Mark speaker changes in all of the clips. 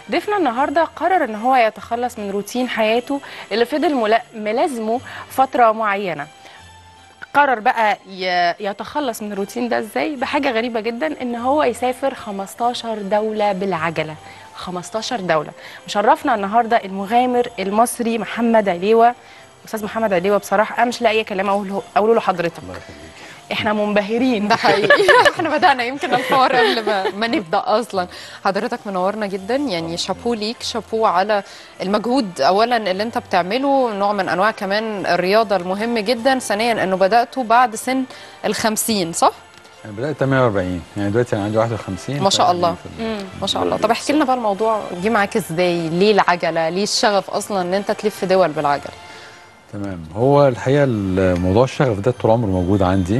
Speaker 1: ضيفنا النهارده قرر ان هو يتخلص من روتين حياته اللي فضل ملا- ملازمه فتره معينه قرر بقى ي- يتخلص من الروتين ده ازاي بحاجه غريبه جدا ان هو يسافر 15 دوله بالعجله 15 دوله مشرفنا النهارده المغامر المصري محمد عليوه استاذ محمد عليوه بصراحه انا مش لاقي كلام اقوله اقوله لحضرتك احنا منبهرين
Speaker 2: ده حقيقي احنا بدأنا يمكن الحوار قبل ما, ما نبدأ أصلا حضرتك منورنا جدا يعني شابو ليك شابو على المجهود أولا اللي أنت بتعمله نوع من أنواع كمان الرياضة المهم جدا ثانيا أنه بدأته بعد سن الخمسين صح؟
Speaker 3: انا بدات 48 يعني دلوقتي انا عندي 51
Speaker 2: ما شاء الله.
Speaker 3: في ال-
Speaker 2: ما شاء الله طب احكي لنا بقى الموضوع جه معاك ازاي ليه العجلة ليه الشغف أصلا أن أنت تلف دول بالعجلة
Speaker 3: تمام هو الحقيقه الموضوع الشغف ده طول عمره موجود عندي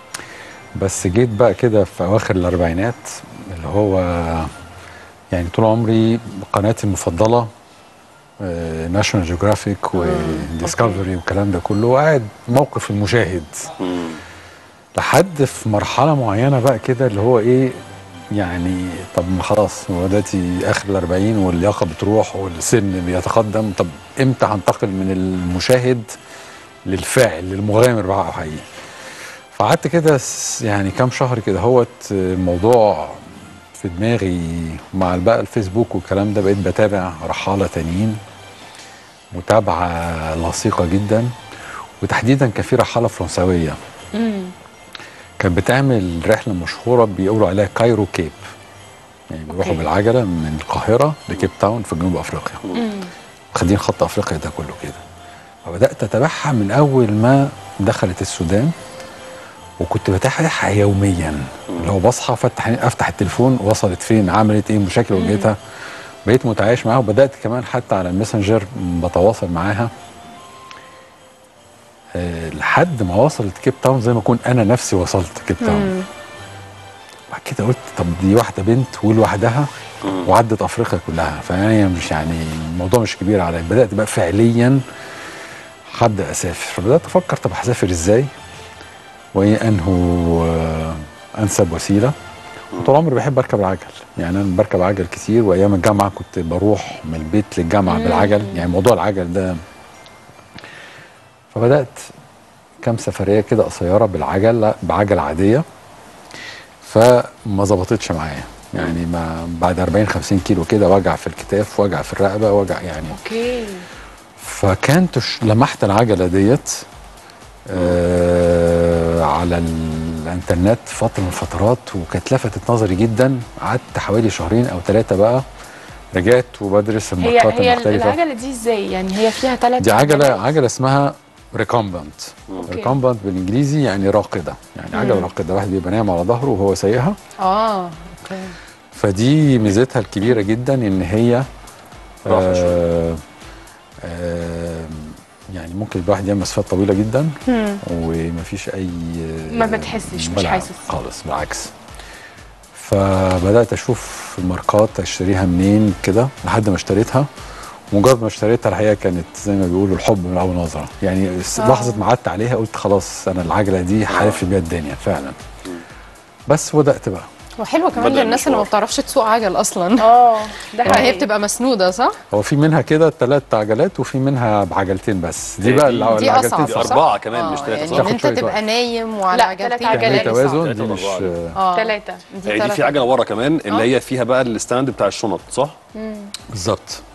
Speaker 3: بس جيت بقى كده في اواخر الاربعينات اللي هو يعني طول عمري قناتي المفضله ناشونال جيوغرافيك وديسكفري والكلام ده كله قاعد موقف المشاهد لحد في مرحله معينه بقى كده اللي هو ايه يعني طب ما خلاص هو دلوقتي اخر ال 40 واللياقه بتروح والسن بيتقدم طب امتى هنتقل من المشاهد للفاعل للمغامر بقى حقيقي فقعدت كده س- يعني كام شهر كده هوت الموضوع في دماغي مع بقى الفيسبوك والكلام ده بقيت بتابع رحاله تانيين متابعه لصيقه جدا وتحديدا كان في رحاله فرنسويه كانت بتعمل رحله مشهوره بيقولوا عليها كايرو كيب يعني بيروحوا
Speaker 1: أوكي.
Speaker 3: بالعجله من القاهره لكيب تاون في جنوب افريقيا واخدين خط افريقيا ده كله كده فبدات اتابعها من اول ما دخلت السودان وكنت بتابعها يوميا اللي هو بصحى افتح افتح التليفون وصلت فين عملت ايه مشاكل واجهتها بقيت متعايش معاها وبدات كمان حتى على الماسنجر بتواصل معاها أه لحد ما وصلت كيب تاون زي ما اكون انا نفسي وصلت كيب تاون بعد كده قلت طب دي واحده بنت ولوحدها وعدت افريقيا كلها فهي مش يعني الموضوع مش كبير عليا بدات بقى فعليا هبدا اسافر فبدات افكر طب هسافر ازاي وايه انه آه، انسب وسيله وطول عمري بحب اركب العجل يعني انا بركب عجل كتير وايام الجامعه كنت بروح من البيت للجامعه بالعجل يعني موضوع العجل ده فبدات كام سفريه كده قصيره بالعجل لا بعجل عاديه فما ظبطتش معايا يعني ما بعد 40 50 كيلو كده وجع في الكتاف وجع في الرقبه وجع يعني
Speaker 1: اوكي
Speaker 3: فكانت ش- لمحت العجله ديت آه على الانترنت فتره من الفترات وكانت لفتت نظري جدا قعدت حوالي شهرين او ثلاثه بقى رجعت وبدرس
Speaker 1: هي
Speaker 3: الماركات
Speaker 1: هي
Speaker 3: المختلفه
Speaker 1: العجله دي ازاي يعني هي فيها ثلاث
Speaker 3: دي عجله عجله اسمها ريكومبنت
Speaker 1: أوكي.
Speaker 3: ريكومبنت بالانجليزي يعني راقده يعني عجله راقده واحد بيبقى نايم على ظهره وهو سايقها
Speaker 2: اه اوكي
Speaker 3: فدي ميزتها الكبيره جدا ان هي
Speaker 4: راحة
Speaker 3: آه آه يعني ممكن الواحد يعمل مسافات طويله جدا ومفيش اي
Speaker 1: ما بتحسش، مش
Speaker 3: بلع
Speaker 1: حاسس.
Speaker 3: خالص بالعكس فبدات اشوف الماركات اشتريها منين كده لحد ما اشتريتها مجرد ما اشتريتها الحقيقه كانت زي ما بيقولوا الحب من اول نظره يعني س- لحظه ما قعدت عليها قلت خلاص انا العجله دي هلف بيها الدنيا فعلا بس بدات بقى
Speaker 2: وحلوة كمان
Speaker 4: بدأ
Speaker 2: للناس اللي ما
Speaker 4: المشوار.
Speaker 2: بتعرفش تسوق عجل أصلا
Speaker 1: اه ده
Speaker 2: هي
Speaker 1: حقيقي
Speaker 2: بتبقى مسنودة صح؟
Speaker 3: هو في منها كده ثلاث عجلات وفي منها بعجلتين بس دي
Speaker 4: دي-
Speaker 3: بقى
Speaker 4: دي
Speaker 3: الع-
Speaker 2: دي
Speaker 3: العجلتين
Speaker 2: أصعب
Speaker 4: دي
Speaker 2: صح؟
Speaker 3: صح
Speaker 4: أربعة كمان مش
Speaker 2: آه،
Speaker 4: ثلاثة،
Speaker 2: يعني
Speaker 4: صح؟
Speaker 2: إن
Speaker 3: تاخد
Speaker 2: أنت
Speaker 3: شوية
Speaker 2: تبقى
Speaker 3: وقت.
Speaker 2: نايم وعلى
Speaker 1: لا،
Speaker 2: عجلتين
Speaker 1: تلات عجلات.
Speaker 3: تعملي
Speaker 2: دي
Speaker 3: توازن
Speaker 2: صعبة.
Speaker 3: دي مش
Speaker 4: أربعة.
Speaker 2: اه
Speaker 1: ثلاثه
Speaker 2: دي
Speaker 4: يعني دي
Speaker 2: تلات
Speaker 4: في عجله ورا كمان اللي هي فيها بقى الستاند بتاع الشنط صح؟
Speaker 3: بالظبط